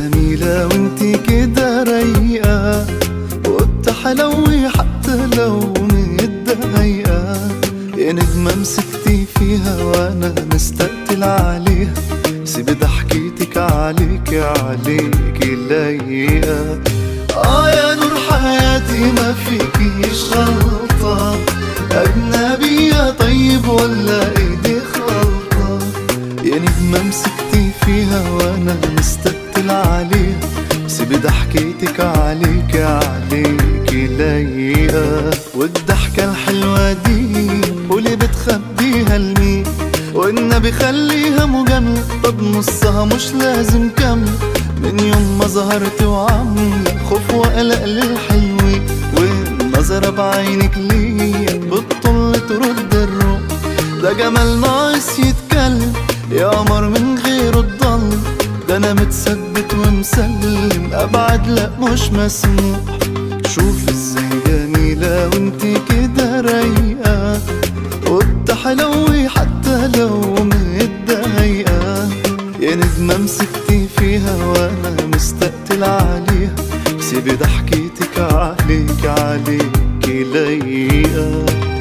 جميلة وانتي كده رايقة وبتحلوي حتى لو متضايقة يا نجمة مسكتي فيها وانا مستقتل عليها سيب ضحكيتك عليك عليك لايقة اه يا نور حياتي ما فيكيش غلطة أجنبية طيب ولا ايدي خلطة يا نجمة مسكتي فيها وانا مستقتل عليها سيبي ضحكيتك عليك عليك لايقة والضحكة الحلوة دي قولي بتخبيها لمين والنبي خليها مجاملة طب نصها مش لازم كاملة من يوم ما ظهرت وعاملة خوف وقلق للحلوين والنظرة بعينك ليا بتطل ترد الروح ده جمال ناقص يتكلم يا قمر من غيره تضل ده انا متثبت ومسلم ابعد لا مش مسموح شوف ازاي جميلة وانتي كده رايقة وبتحلوي حتى لو متضايقة يا نجمة مسكتي فيها وانا مستقتل عليها سيبي ضحكيتك عليك عليك لايقة